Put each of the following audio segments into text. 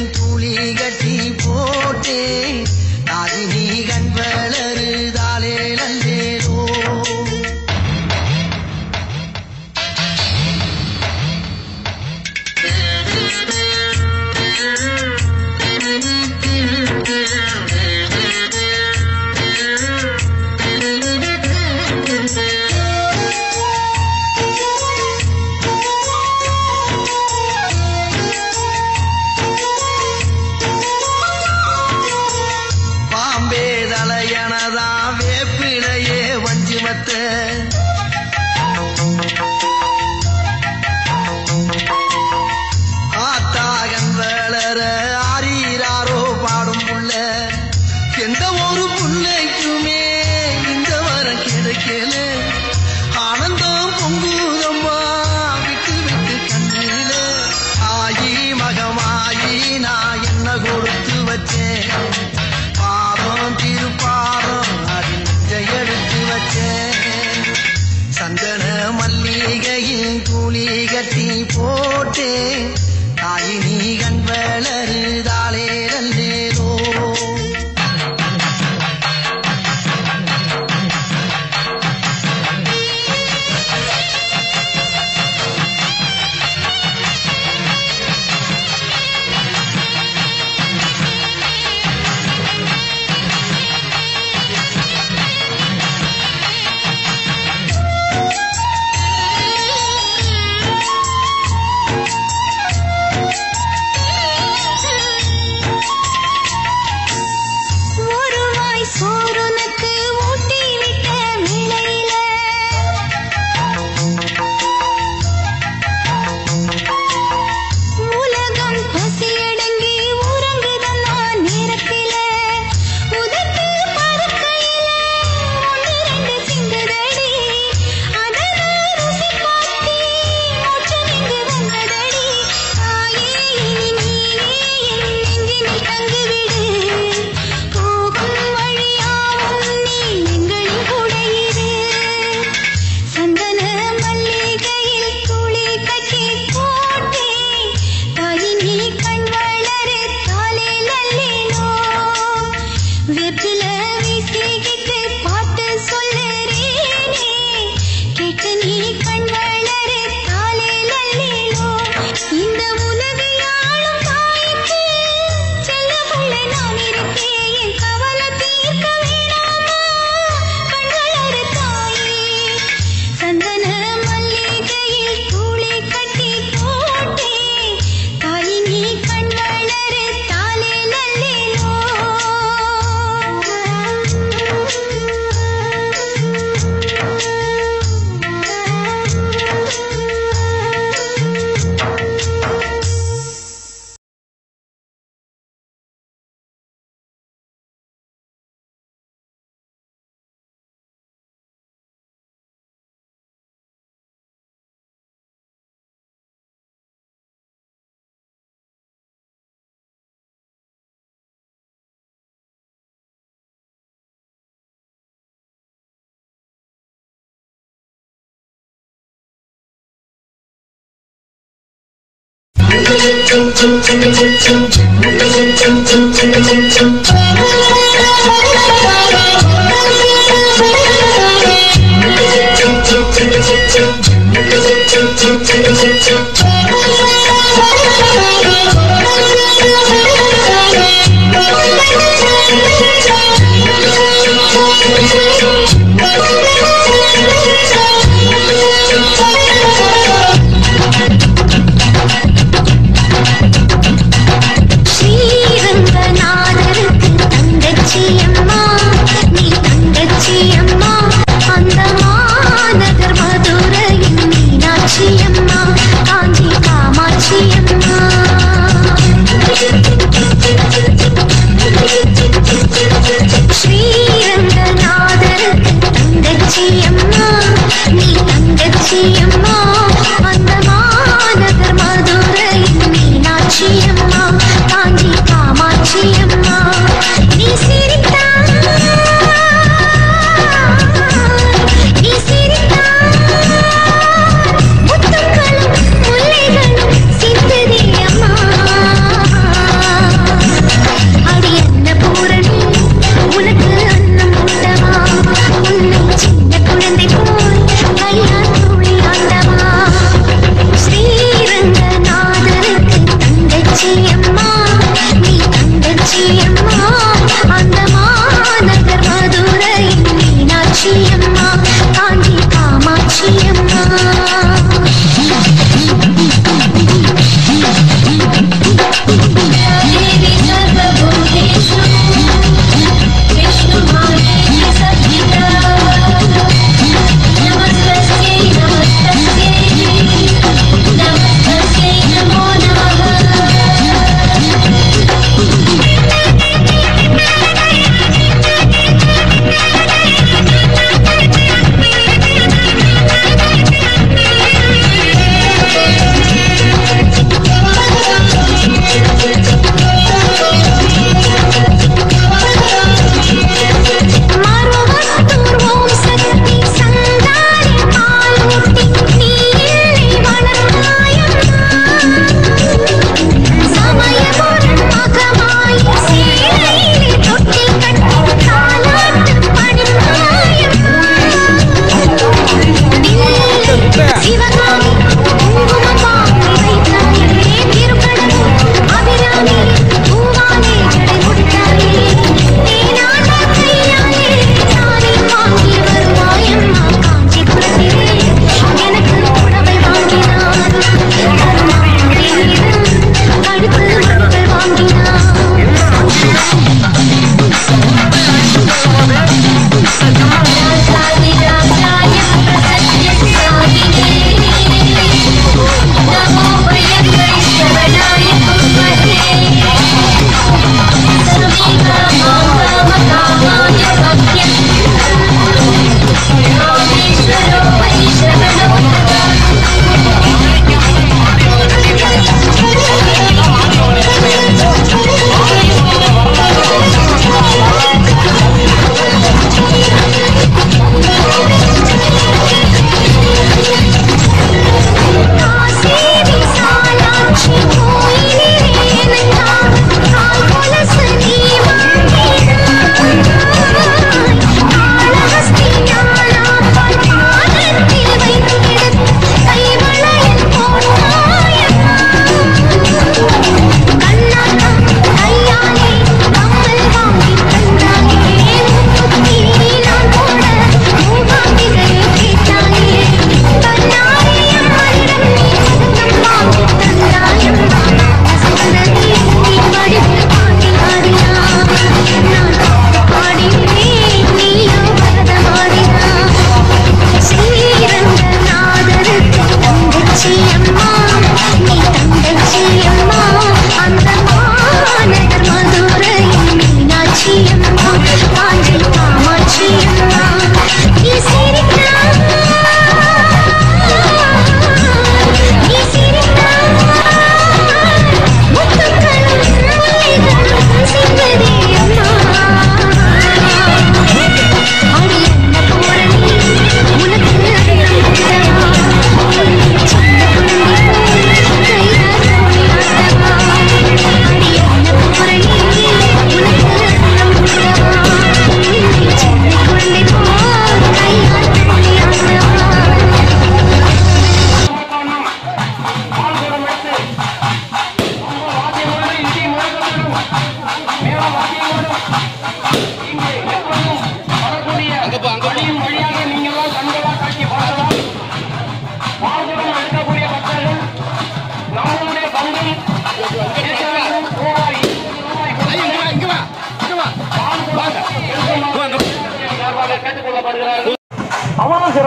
துளி கட்டி போட்டே தாதினி கண் வளருதாலே நந்தேரோ பாம்பே தலையனதா வேப்பிலையே வஞ்சிமத்த ஆத்தாகன் வளர ஆரீராரோ பாடும் புள்ள எந்த ஒரு புள்ளைக்குமே இந்த வரம் கிடைக்கல ஆனந்தம் பொங்குதம்மா விட்டு விட்டு கண்ணில ஆயி மகமாயி நான் என்ன கொடுத்து வச்சேன் பாதம் திருப்பாதம் அதில் நெஞ்சை எடுத்து வச்சேன் சந்தன மல்லிகையில் துளி கட்டி போட்டே தாயினி கண் வளருதாலே நந்தேரோ ஒரு வாய் சோறுனக்கு ஊட்டி விட்ட வேளையில உலகம் பசியடங்கி உறங்குதன்னா நேரத்தில உதட்டு பறக்கையில ஒன்று ரெண்டு சிந்துதடி அதன ருசி பார்த்தி மோட்சம் இங்கு வந்ததடி தாயே இனி நீயே என் நெஞ்சினில் தங்குவிடு போகும் வழியாவும் நீ எங்களின் கூடையிரு சந்தன மல்லிகையில் துளி கட்டி போட்டே தாயி நீ கண் வளரு தாலே நல்லேனோ வெற்றில வீசிக்கிட்டு பாட்டு சொல்லுறேனே கேட்டு நீ கண் வளரு தாலே நல்லேனோ இந்த உலகையாளும் தாய்க்கு செல்ல பிள்ளை நான் இருக்கேன் என் கவலை தீர்க்க வேணாமா கண் வளரு தாயே சந்தன மல்லிகையில் தூளி கட்டி போட்டே தாயி நீ கண் வளரு தாலே நல்லேனோ ஸ்ரீரங்கநாதருக்கு தங்கச்சி அம்மா நீ தங்கச்சி அம்மா அந்த மாநகர் மதுரையில்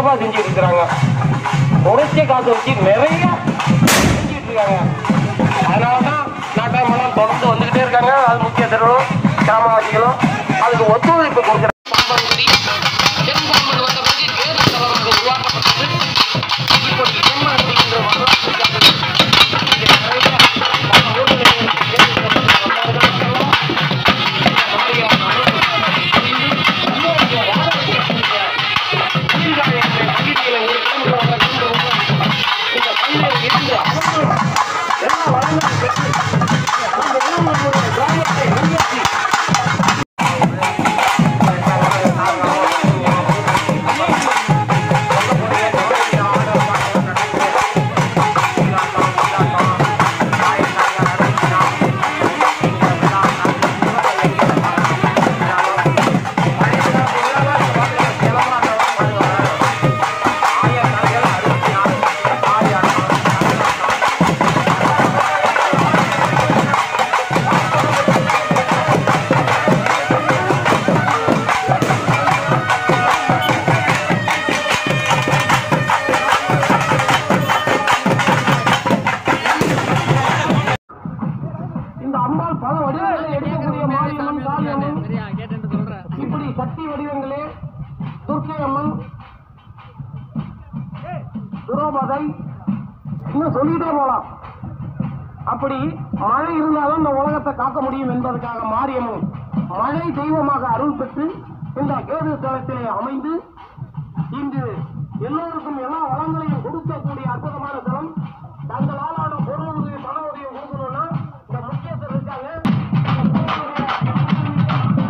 சிறப்பா செஞ்சுட்டு இருக்கிறாங்க உரைச்ச காசை வச்சு நிறைய செஞ்சுட்டு இருக்காங்க அதனாலதான் நாட்டாமெல்லாம் தொடர்ந்து வந்துகிட்டே இருக்காங்க அது முக்கிய தெருவும் கிராமவாசிகளும் அதுக்கு ஒத்துழைப்பு கொடுக்குறாங்க பாம்பன்குடி தென்பாம்பன் வந்த பிறகு கேது தளமாக உருவாக்கப்பட்டது இப்போது எம்ஆர் என்கிற வரலாற்று சான்றிதழ் இங்கே நிறைய பல ஊர்களில் கேது தளமாக வந்தவர்களுக்கெல்லாம் நம்முடைய நம்முடைய வாதத்திற்குரிய புதிதாக பகுதியில் ஒரு கிலோமீட்டர் வரை கொண்டு வந்து இந்த பள்ளியில் இருந்து அவர்களும் எல்லா வளங்களும் பெற்று அந்த இளைஞர்களுடைய கிராமத்தை முன்னேற்றி இந்த அம்பாள் பல வடிவங்களை எடுக்கக்கூடிய மாரியம்மன் காளியம்மன் இப்படி சக்தி வடிவங்களே துர்க்கை அம்மன் துரோபதை இன்னும் சொல்லிட்டே போலாம் அப்படி மழை இருந்தாலும் இந்த உலகத்தை காக்க முடியும் என்பதற்காக மாரியம்மன் மழை தெய்வமாக அருள் பெற்று இந்த கேது தலத்திலே அமைந்து இங்கு எல்லோருக்கும் எல்லா வளங்களையும் கொடுக்கக்கூடிய அற்புதமான தலம் தங்களால் ஆன பொருள் உதவி பண உதவி கொடுக்கணும்னா இந்த முக்கியத்தில் இருக்காங்க இந்த பொருளுடைய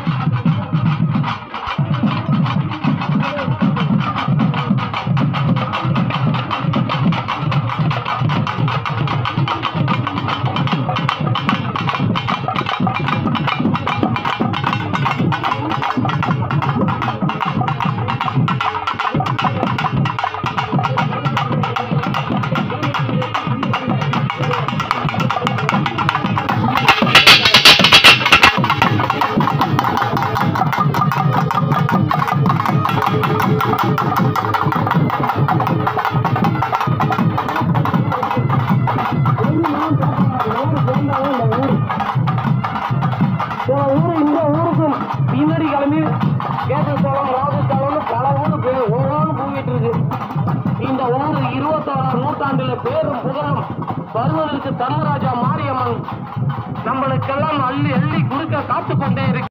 சில ஊரு இந்த ஊருக்கும் பின்னாடி கிளம்பி கேட்டஸ்தலம் ராஜஸ்தலம்னு பல ஊரு பேர் ஒவ்வொன்று போயிட்டு இருக்கு இந்த ஊர் இருபத்தாறாம் நூற்றாண்டுல பேரும் புகழும் வருவதற்கு தர்மராஜா மாரியம்மன் நம்மளுக்கெல்லாம் அள்ளி அள்ளி குறுக்க காத்துக் கொண்டே இருக்கு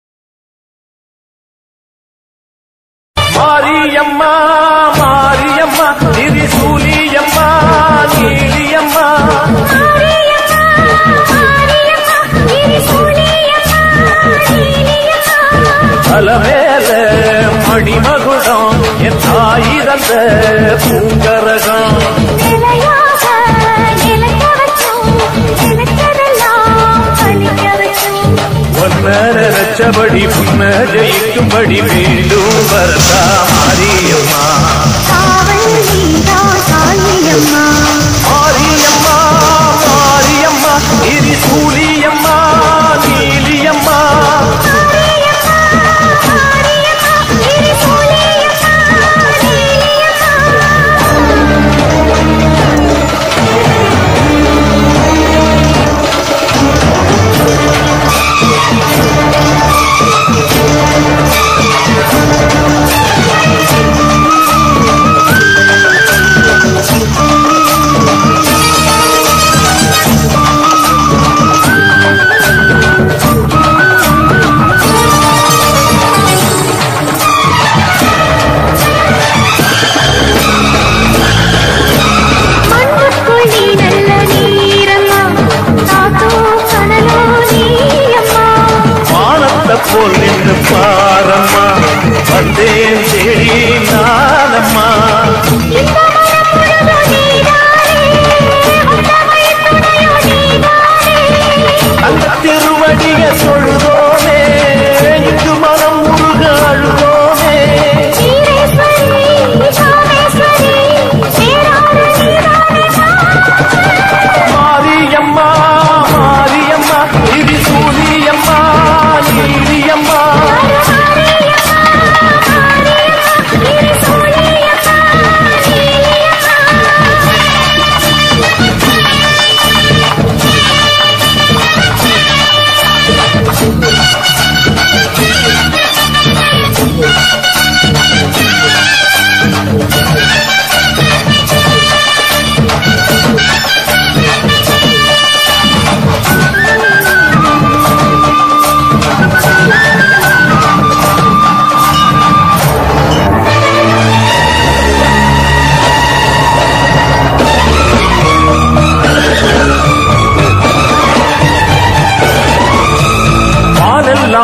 மாரியம்மா மாரியம்மா திரிசூலியம்மா நீலியம்மா தலமேல மணிமகுடம் என் தாயிரந்த பூங்கரகம் ஒன்ன நினைச்சபடி புன்ன ஜெயிக்கும்படி மீண்டும் வரதா மாரியம்மா மாரியம்மா மாரியம்மா திரிசூலியம்மா நீலியம்மா Thank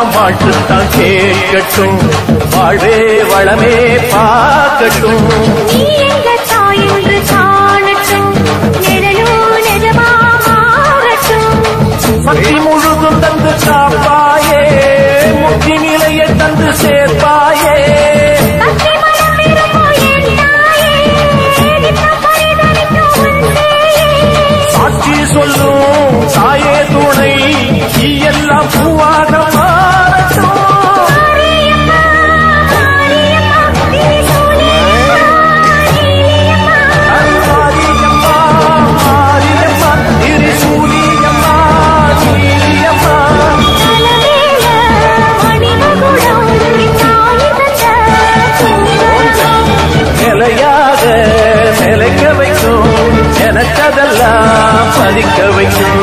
எல்லாம் வாழ்த்துத்தான் கேட்கட்டும் வாழ்வே வளமே பார்க்கட்டும் நீ எங்க தாய் என்று காணட்டும் நிழலோ நிஜமா மாறட்டும் பக்தி முழுதும் தந்து காப்பாயே முக்தி நிலையை தந்து சேர்ப்பாயே பக்தி மனம் விரும்போ என் தாயே நித்தம் பரிதவிக்கும் உன் சேயே சாட்சி சொல்லும் தாயே துணை நீ எல்லாம் பூவாக மாறட்டும் மாரியம்மா மாரியம்மா திரிசூலியம்மா நீலியம்மா மாரியம்மா மாரியம்மா திரிசூலியம்மா நீலியம்மா தலவேல மணிமகுடம் தாய் தந்த பூங்கரம் நிலையாக நிலைக்க வைக்கும் எனக்கதெல்லாம் பதிக்க வைக்கும்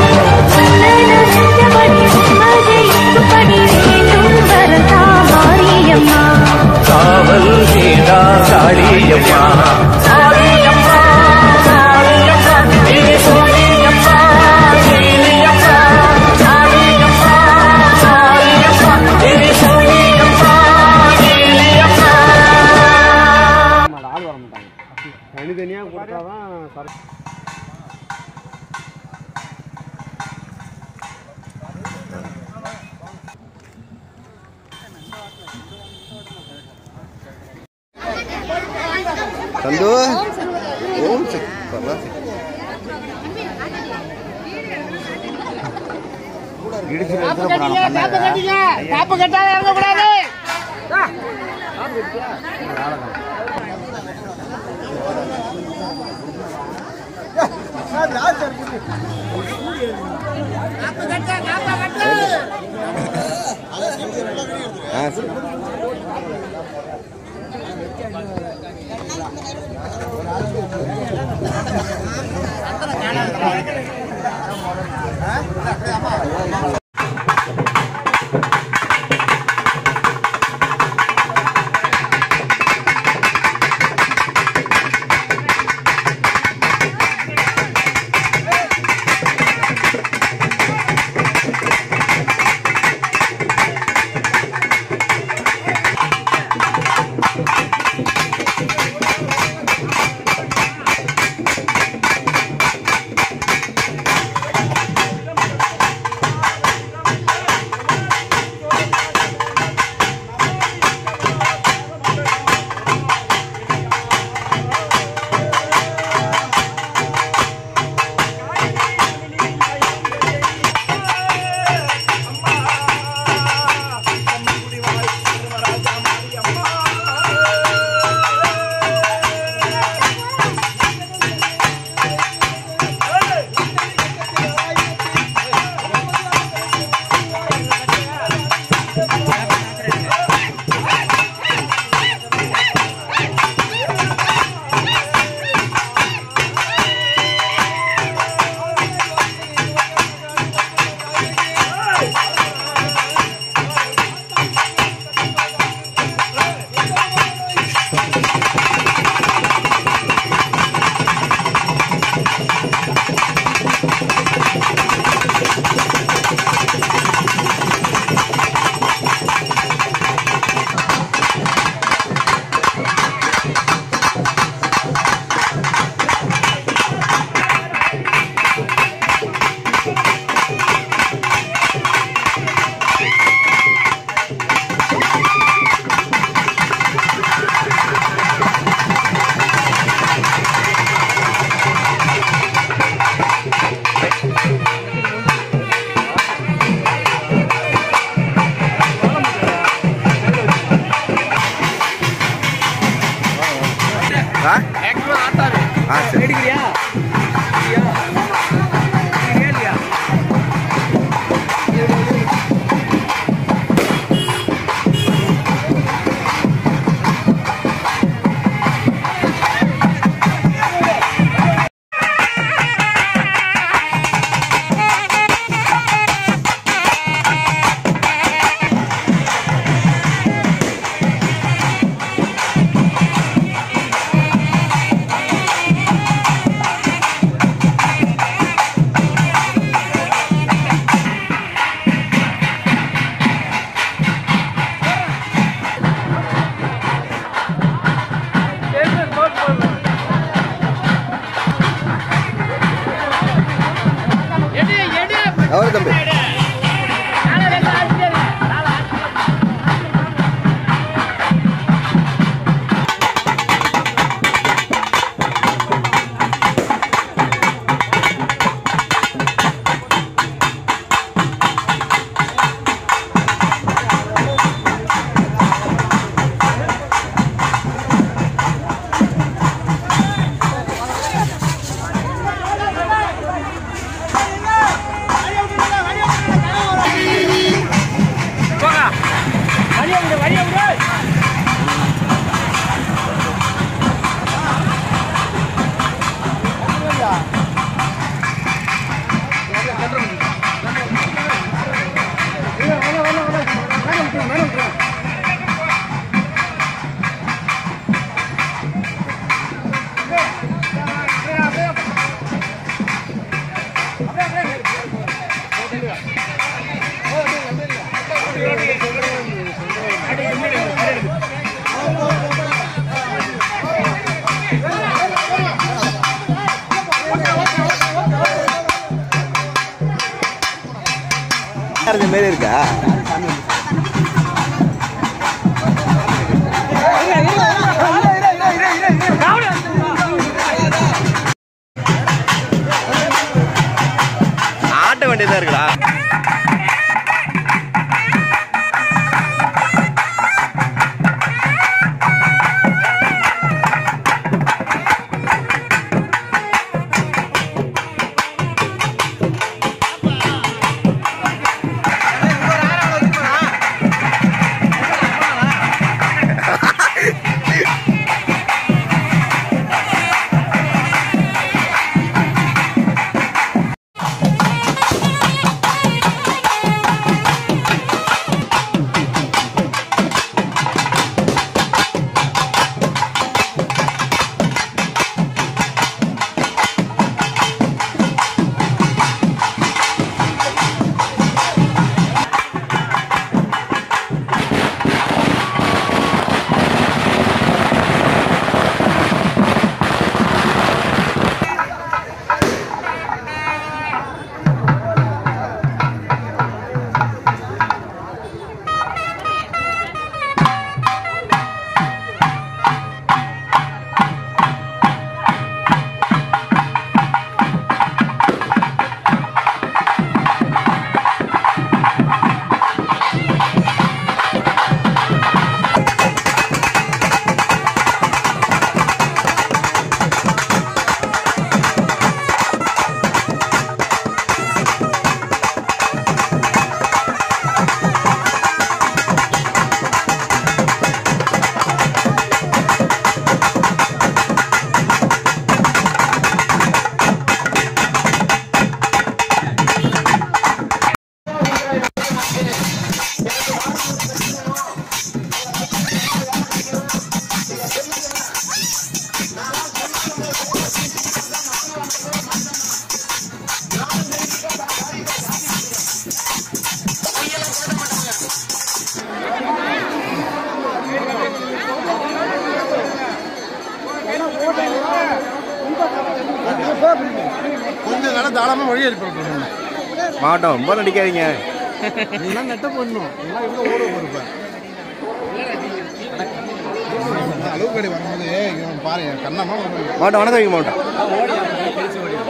காவல் நீடா காளியம்மா காளியம்மா காளியம்மா திரிசூலியம்மா நீலியம்மா காளியம்மா காளியம்மா திரிசூலியம்மா நீலியம்மா ஆள் வர மாட்டாங்க தனித்தனியாக கொடுத்தாதான் சர சந்து ஓம் சக்தி பரவா இடிச்சு காப்பு கட்டாத இறங்கக்கூடாது ஆ சரி அது மாரி இருக்கா ஆட்ட வேண்டியதா இருக்குடா கொஞ்சம் நல்லா தாராளமாக வழி ஏற்படுத்த மாவட்டம் ரொம்ப நடிக்காதீங்க நீங்களாம் நெட்ட போடணும் நீங்களாம் எவ்வளோ ஓட போயிருப்பேன் அளவு கடை வரும்போது இவன் பாரு கண்ணம்மா வருவாங்க மாவட்டம் வணக்கம் வைங்க மாவட்டம்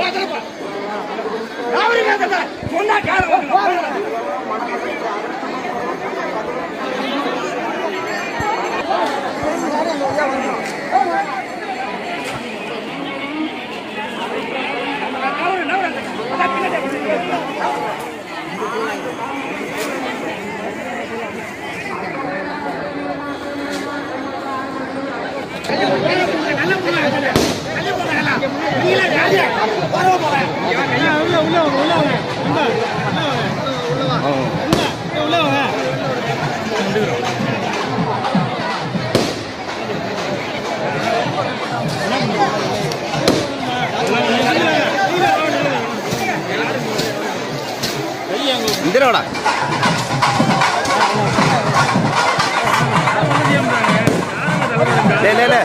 இந்திரவாடா லே லே லே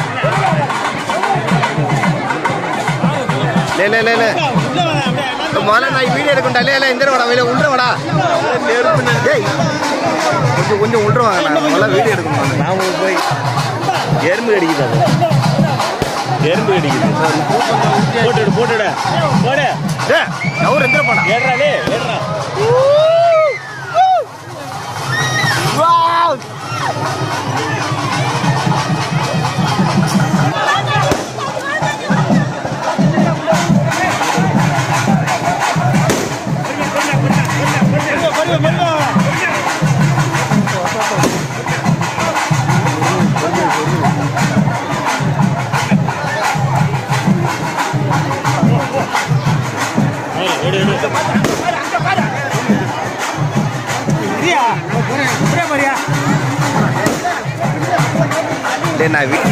லே லே லே லே முதல்ல நான் வீடியோ எடுக்கண்டா லே லே இந்த வாடா வெளியே உள்ள வாடா டேய் கொஞ்சம் கொஞ்சம் உள்ள வாங்க நான் முதல்ல வீடியோ எடுக்கணும் நான் போய் எறும்பு கடிக்குது அது எறும்பு கடிக்குது போட்டுடு போட்டுடு போடு டேய் அவர் எந்திர போடா ஏறா டேய் ஏறா டேய் நான் வீ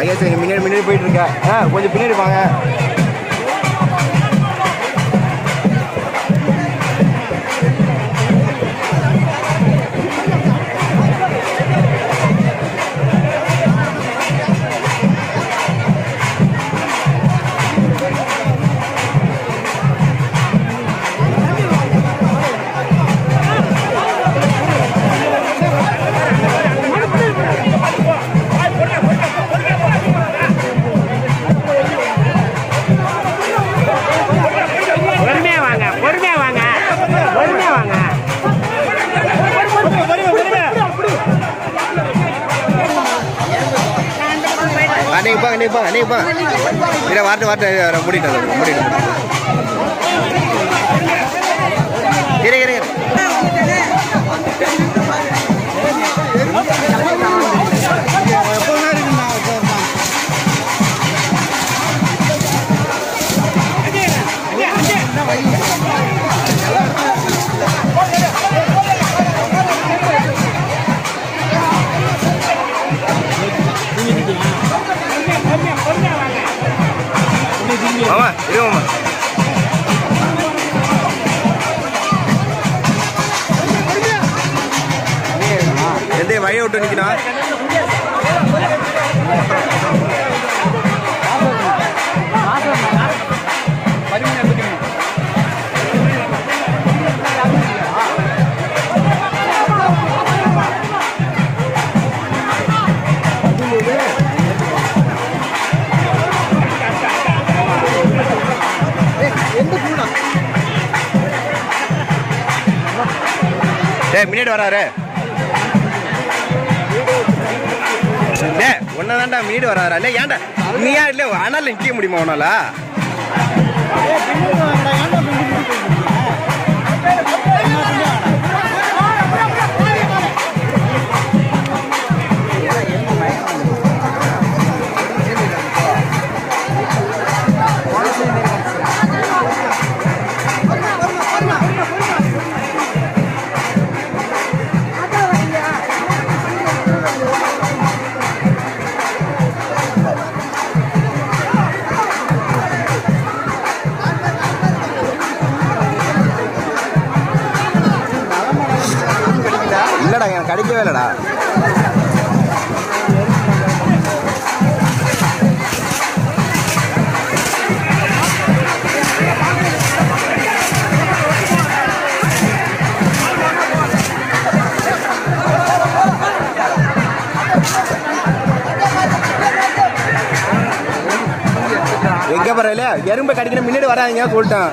ஐயா சரி முன்னாடி முன்னாடி போயிட்டு இருக்க ஆ கொஞ்சம் பின்னாடி வாங்க பொறுமையா வாங்க பொறுமையா வாங்க பொறுமையா வாங்க ஆ நீங்கள் போங்க நீங்கள் போங்க நீங்கள் போங்க இல்லை வாட்டு வாட்டு மூடிட்டு வந்து மூடிட்டு இரு இரு இரு மாமா இரு மாமா எந்த வழியை விட்டு நிற்கணும் டேய் முன்னாடி வராரு டே ஒன்ன தான்டா முன்னாடி வராரா இல்லை ஏன்டா நீயா இல்லை ஆனால் நிற்க முடியுமா உன்னால இல்லடா எனக்கு கிடைக்கவே இல்லடா எங்க பரவாயில்ல எறும்பு கடிக்கிற முன்னாடி வராதீங்க சொல்லிட்டேன்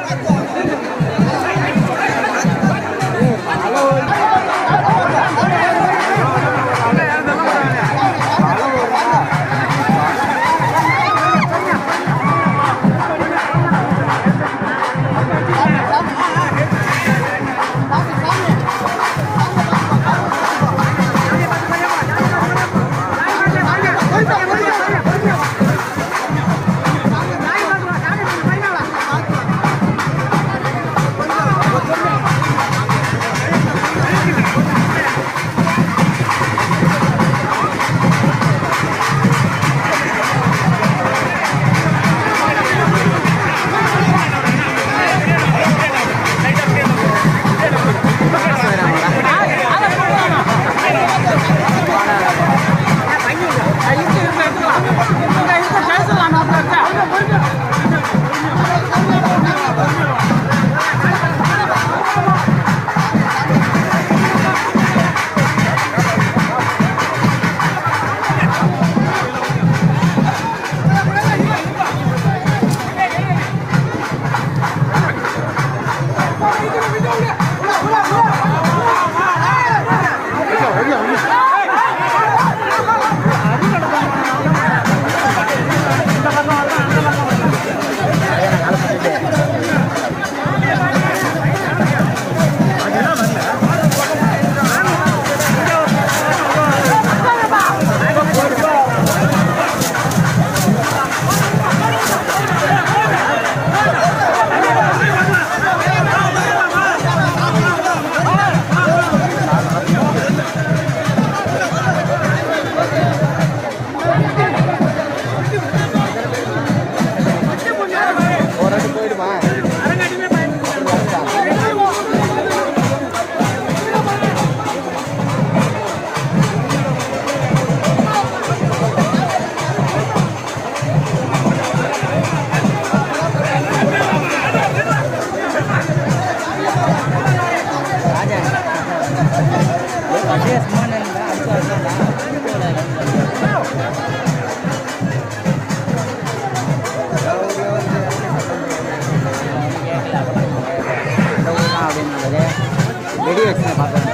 வெடி வச்சு பார்த்தேன்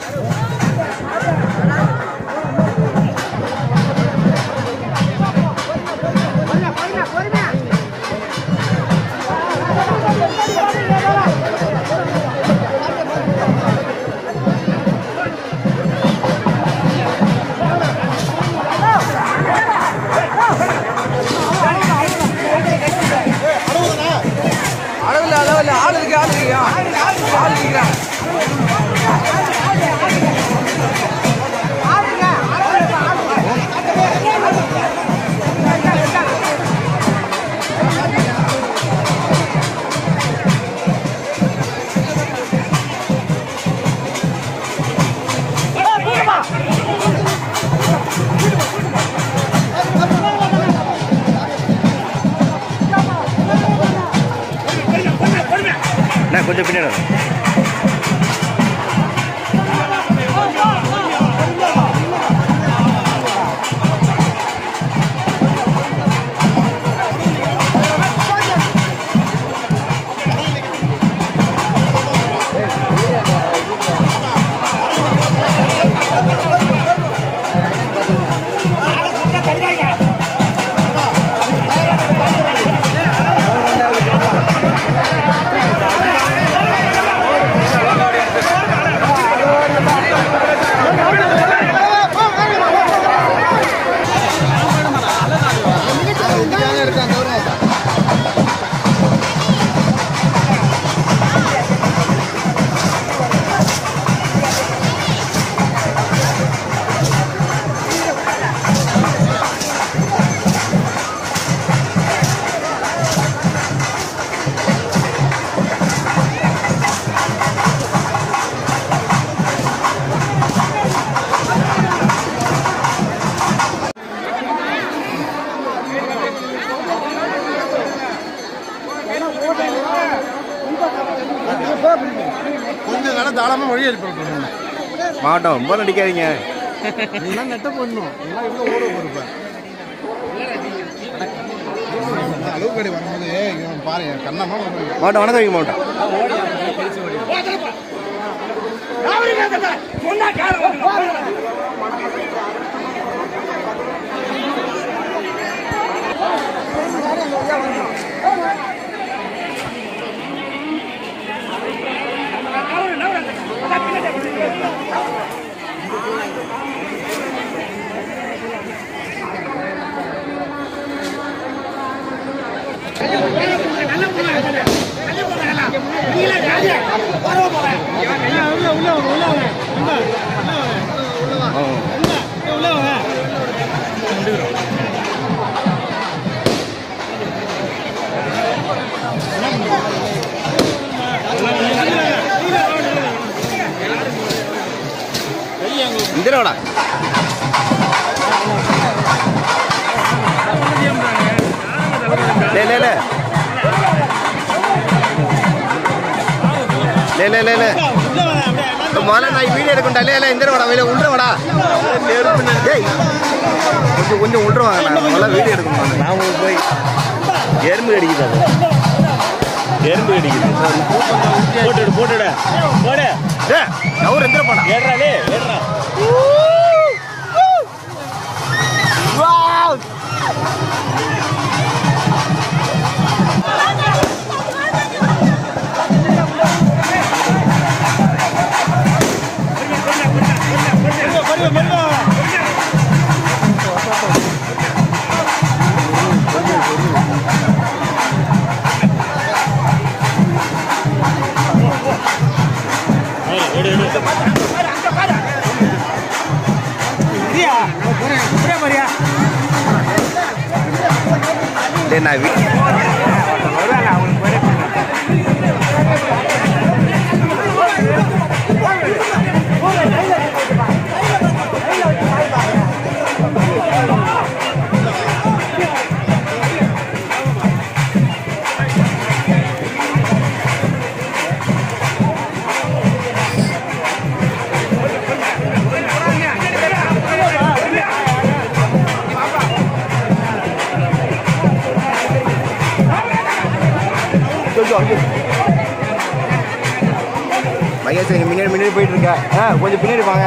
அளவில் அளவில் ஆள் இருக்கு ஆள் இருக்கு ஆள் இருக்கிறான் நான் கொஞ்சம் பின்னாடி வரேன். கொஞ்சம் கடை தாராளமா வழி எழுப்பி மாவட்டம் ரொம்ப நடிக்காதீங்க நீலாம் நெட்ட போடணும் நீலாம் இவ்வளோ ஓட போயிருப்பேன் அளவு கடை வரும்போது இவன் பாரு கண்ணம்மா மாவட்டம் வணக்கம் வைக்க மாவட்டம் இந்திராவடா லே லே லே லே லே லே லே முதல்ல நான் வீடியோ எடுக்கண்டா லே லே இந்திரவாடா வெளியே உள்றவாடா ஏய் கொஞ்சம் கொஞ்சம் உள்றவாங்க நான் முதல்ல வீடியோ எடுக்கணும் நான் போய் எறும்பு அடிக்குது அது எறும்பு அடிக்குது போட்டுடு போட்டுடு போடு ஏ அவர் எந்திர போடா ஏடுறா லே ஏடுறா டேய் நான் வீ- மகேஷ் இங்க முன்னாடி முன்னாடி போயிட்டு இருக்க ஆ கொஞ்சம் பின்னாடி வாங்க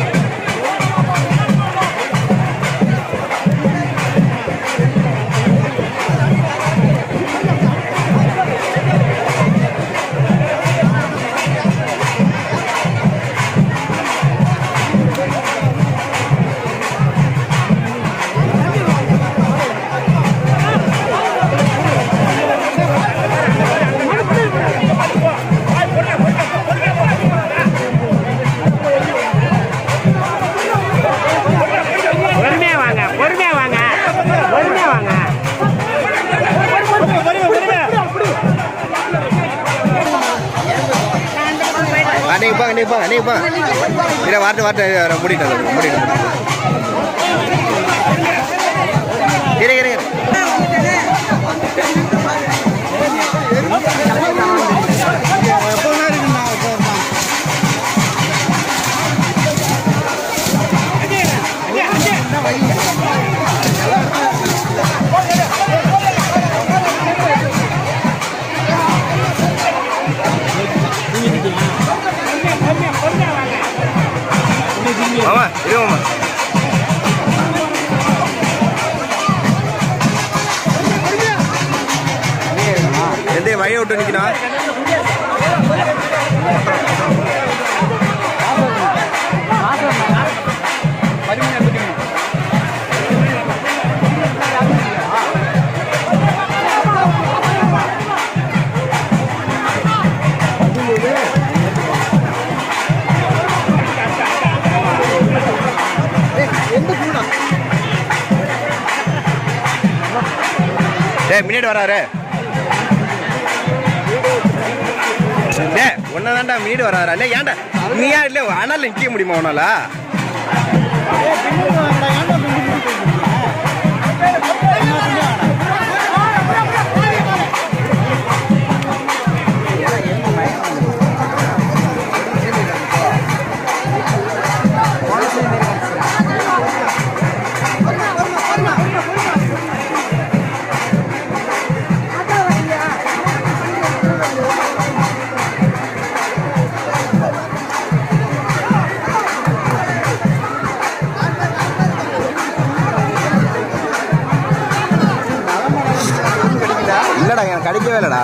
பொறுமையா வாங்க பொறுமையா வாங்க பொறுமையா வாங்க அன்னைக்கு போங்க அன்னைக்கு போங்க அன்னைக்கு போங்க இல்லை வாட்டு வாட்டு முடிட்டு முடிட்டு இரு இரு இரு. மாமா இரு மாமா எந்த வழியை விட்டு நிற்கணும் டேய் முன்னாடி வராரு டேய் ஒன்ன தான்டா முன்னாடி வராரா இல்லை ஏன்டா நீ ஏன் இல்லை ஆனால் நிற்க முடியுமா உன்னால இல்லடா எனக்கு கிடைக்கவே இல்லடா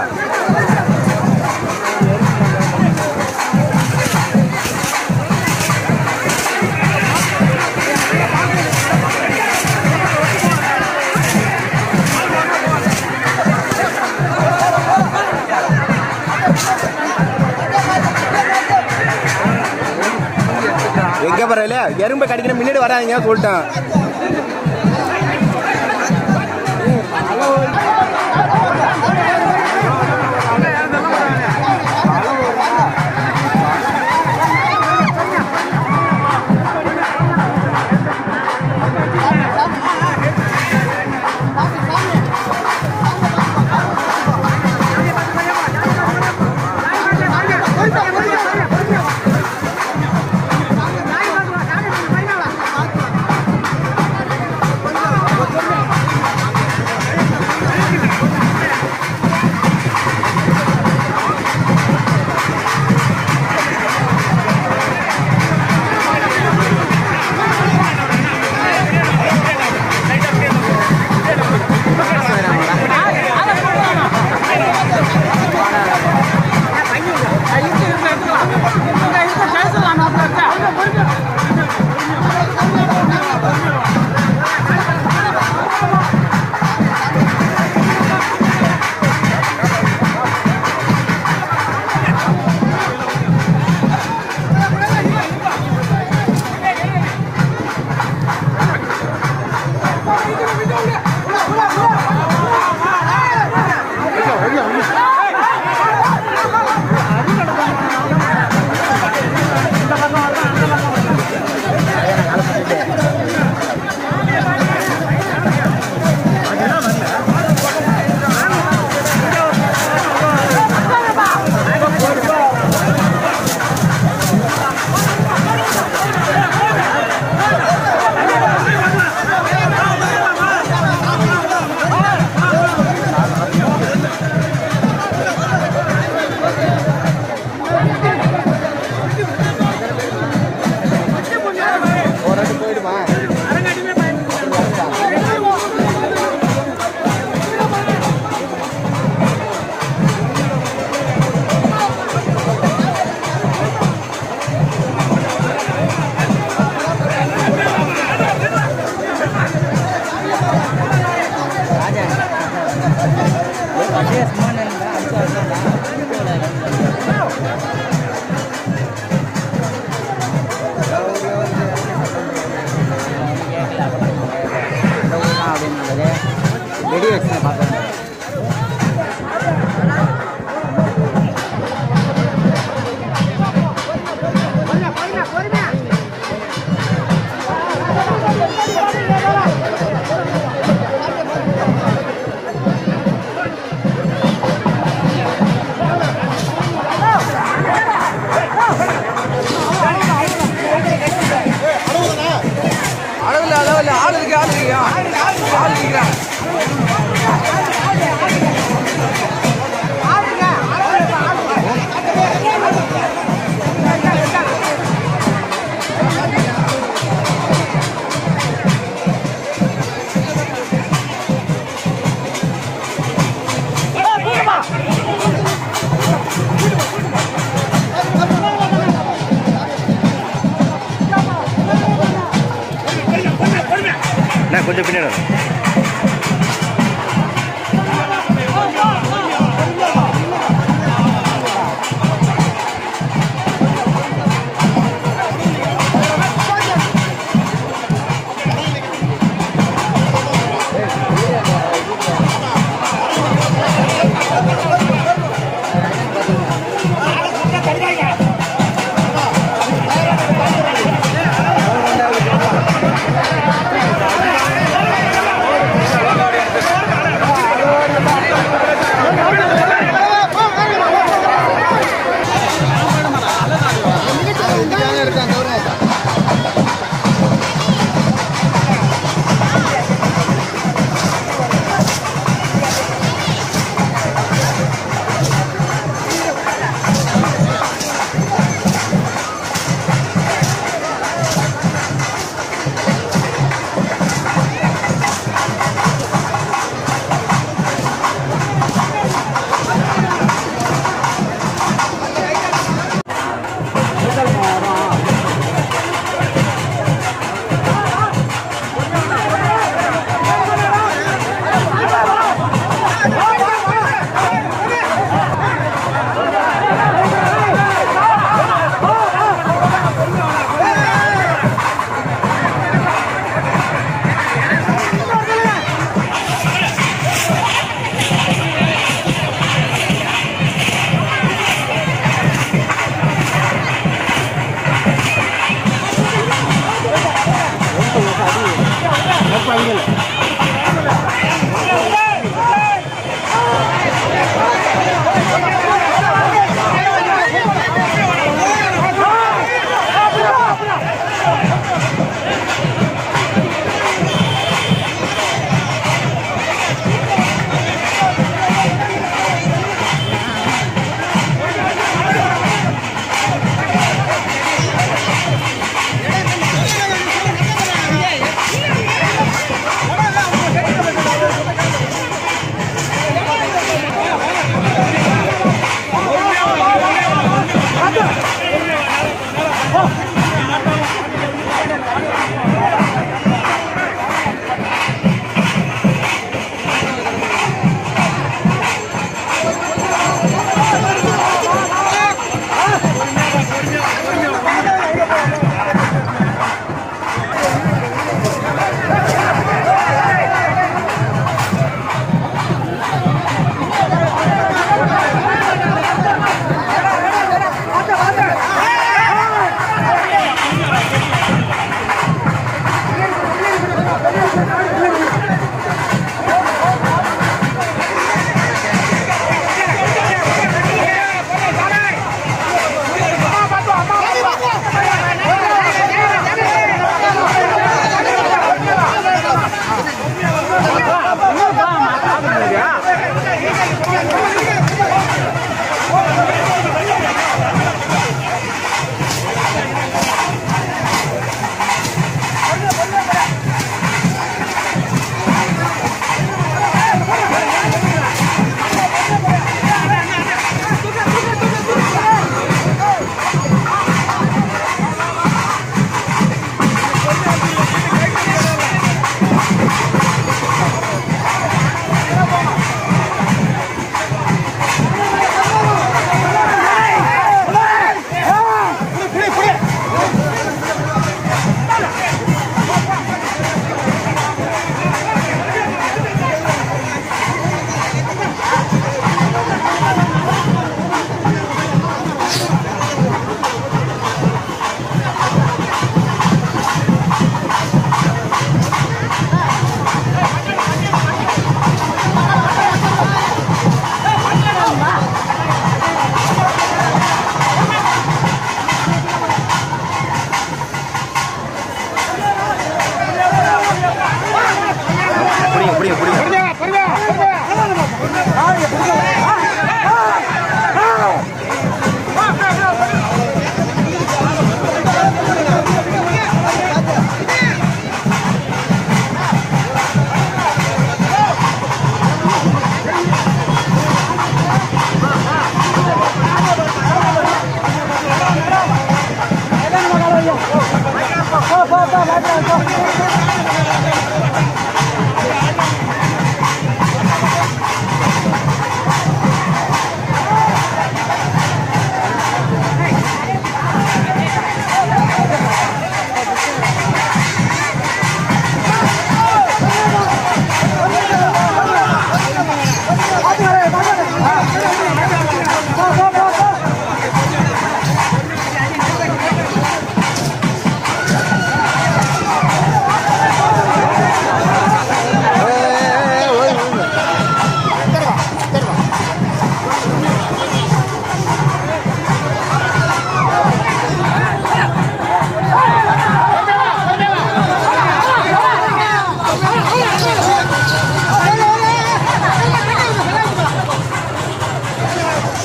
எங்க பரவாயில்ல எறும்பு கடிக்கிற முன்னாடி வராதீங்க சொல்லிட்டேன் Thank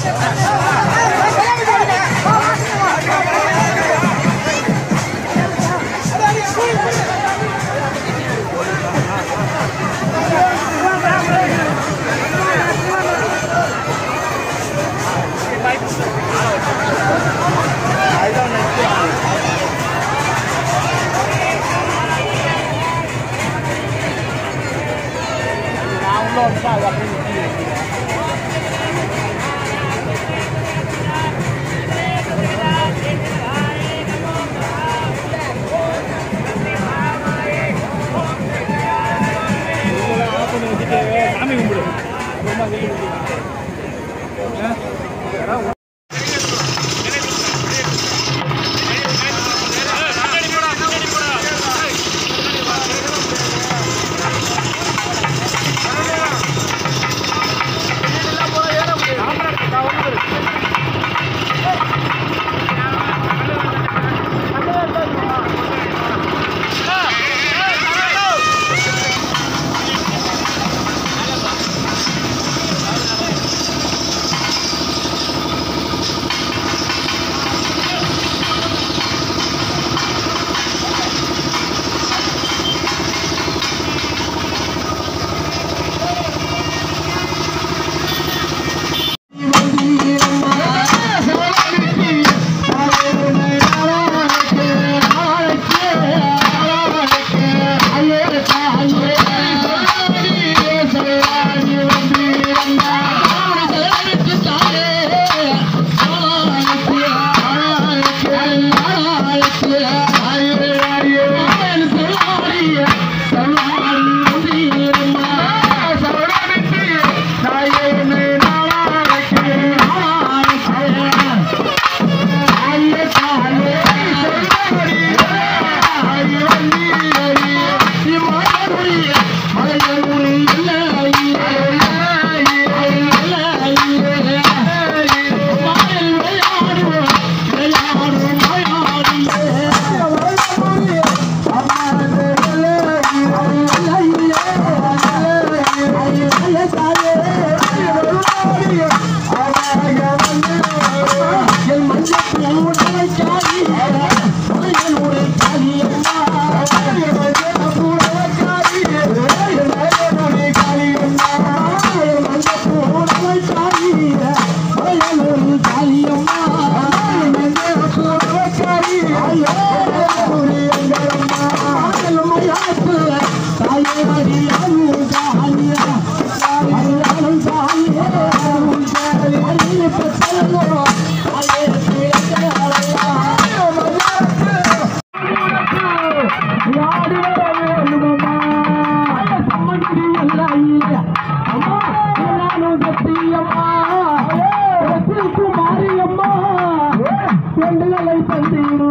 மாரியம்மா பெண்களை தந்தீரு